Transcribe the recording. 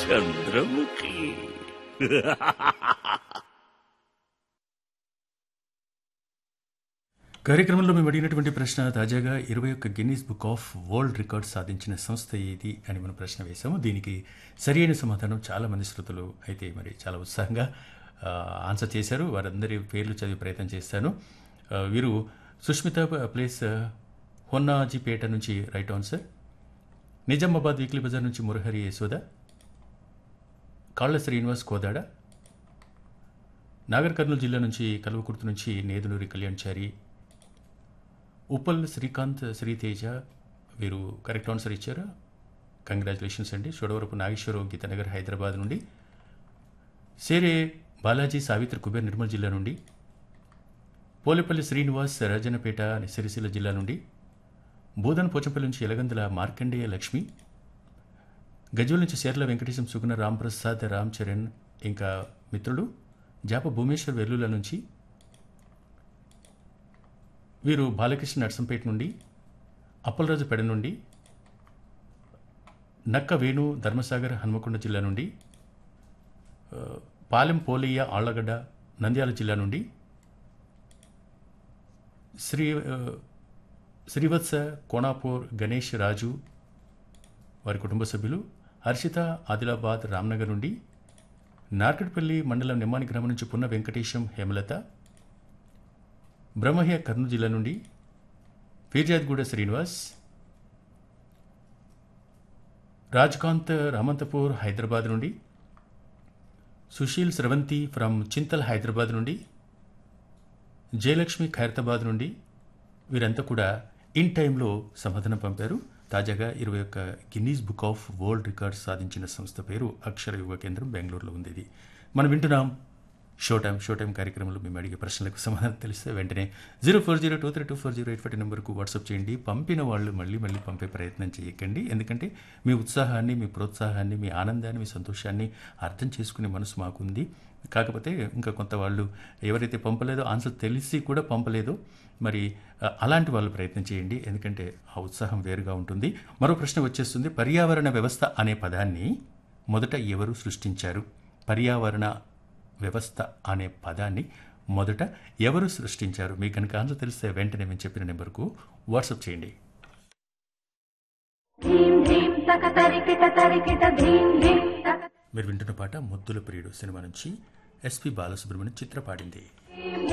చంద్రముఖి కార్యక్రమంలో మేము అడిగినటువంటి ప్రశ్న తాజాగా ఇరవై ఒక్క Guinness book of world record సాధించిన సంస్థ ఏది అని మనం ప్రశ్న వేశాము దీనికి సరి అయిన సమాధానం చాలా మంది శ్రోతలు అయితే మరి చాలా ఉత్సాహంగా ఆ, ఆన్సర్ చేశారు వారందరి పేర్లు చదివే ప్రయత్నం చేస్తాను ఆ, వీరు సుష్మిత ప్లేస్ హొన్నాజీపేట నుంచి right answer Nizamabad weekly bazaar నుంచి మురహరి యశోద కాళ్ళ శ్రీనివాస్ కోదాడ నాగర్ కర్నూలు జిల్లా నుంచి కల్వకుర్తి నుంచి నేదునూరి కళ్యాణ్చారి ఉప్పల్ శ్రీకాంత్ శ్రీతేజ వీరు కరెక్ట్ ఆన్సర్ ఇచ్చారు కంగ్రాచులేషన్స్ అండి చోడవరపు నాగేశ్వరరావు గీతానగర్ హైదరాబాద్ నుండి సేరే బాలాజీ సావిత్రి కుబేర్ నిర్మల్ జిల్లా నుండి పోలేపల్లి శ్రీనివాస్ రాజన్నపేట సిరిసిల్ల జిల్లా నుండి బోధన్ పోచంపల్లి నుంచి ఎలగందుల మార్కండేయ లక్ష్మి గజ్వల్ నుంచి శేర్ల వెంకటేశం సుగుణ రాంప్రసాద్ రామ్ చరణ్ ఇంకా మిత్రుడు జాప భూమేశ్వర్ వెల్లుల నుంచి వీరు బాలకృష్ణ నర్సంపేట నుండి అప్పలరాజు పెడ నుండి నక్క వేణు ధర్మసాగర్ హన్మకొండ జిల్లా నుండి ఆ, పాలెం పోలయ్య ఆళ్లగడ్డ నంద్యాల జిల్లా నుండి శ్రీ ఆ, శ్రీవత్స కోణాపూర్ గణేష్ రాజు వారి కుటుంబ సభ్యులు హర్షిత ఆదిలాబాద్ రామ్నగర్ నుండి నార్కట్పల్లి మండలం నిమ్మాని గ్రామం నుంచి పున్న వెంకటేశం హేమలత బ్రహ్మహ్య కర్నూలు జిల్లా నుండి ఫీర్జాద్గూడ శ్రీనివాస్ రాజ్కాంత్ రామంతపూర్ హైదరాబాద్ నుండి సుశీల్ స్రవంతి ఫ్రమ్ చింతల్ హైదరాబాద్ నుండి జయలక్ష్మి ఖైరతాబాద్ నుండి వీరంతా కూడా ఇన్ టైంలో సమాధానం పంపారు తాజాగా ఇరవై ఒక్క Guinness book of world records సాధించిన సంస్థ పేరు అక్షర యువ కేంద్రం బెంగళూరులో ఉంది ఇది మనం వింటున్నాం షో టైం షో టైం కార్యక్రమంలో మేము అడిగే ప్రశ్నలకు సమాధానం తెలిస్తే వెంటనే zero four zero two three two four zero eight five నెంబర్కు వాట్సాప్ చేయండి పంపిన వాళ్ళు మళ్ళీ మళ్ళీ పంపే ప్రయత్నం చేయకండి ఎందుకంటే మీ ఉత్సాహాన్ని మీ ప్రోత్సాహాన్ని మీ ఆనందాన్ని మీ సంతోషాన్ని అర్థం చేసుకునే మనసు మాకుంది కాకపోతే ఇంకా కొంత వాళ్ళు ఎవరైతే పంపలేదో ఆన్సర్ తెలిసి కూడా పంపలేదో మరి ఆ, అలాంటి వాళ్ళు ప్రయత్నం చేయండి ఎందుకంటే ఆ ఉత్సాహం వేరుగా ఉంటుంది మరో ప్రశ్న వచ్చేస్తుంది పర్యావరణ వ్యవస్థ అనే పదాన్ని మొదట ఎవరు సృష్టించారు పర్యావరణ వ్యవస్థ అనే పదాన్ని మొదట ఎవరు సృష్టించారు మీకు కనుక ఆన్సర్ తెలిస్తే వెంటనే మేము చెప్పిన నెంబర్కు వాట్సాప్ చేయండి ధీం ధీం తక తరికిట తరికిట ధీం ధీం తక మీరు వింటున్న పాట ముద్దుల ప్రియుడు సినిమా నుంచి ఎస్పి బాలసుబ్రహ్మణ్యం చిత్ర పాడింది